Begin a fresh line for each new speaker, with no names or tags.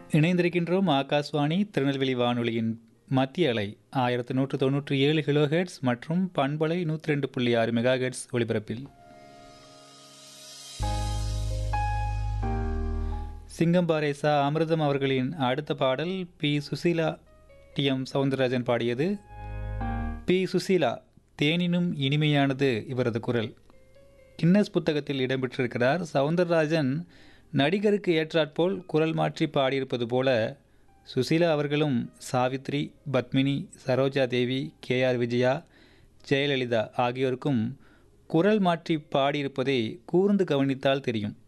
இணைந்திருக்கின்றோம் ஆகாஷ்வாணி திருநெல்வேலி வானொலியின் மத்திய அலை ஆயிரத்து நூற்று தொண்ணூற்றி ஏழு கிலோஹெர்ட்ஸ் மற்றும் பண்பலை நூற்றி ரெண்டு புள்ளி ஆறு மெகாஹெர்ட்ஸ் ஒலிபரப்பில் சிங்கம்பாரேசா அமிர்தம் அவர்களின் அடுத்த பாடல் P Susheela T M Soundararajan பாடியது பி சுசீலா தேனினும் இனிமையானது இவரது குரல் கின்னஸ் புத்தகத்தில் இடம்பெற்றிருக்கிறார் சவுந்தரராஜன் நடிகருக்கு ஏற்றாற்போல் குரல் மாற்றி பாடியிருப்பது போல சுசீலா அவர்களும் சாவித்ரி பத்மினி சரோஜா தேவி கே ஆர் விஜயா ஜெயலலிதா ஆகியோருக்கும் குரல் மாற்றி பாடியிருப்பதை கூர்ந்து கவனித்தால் தெரியும்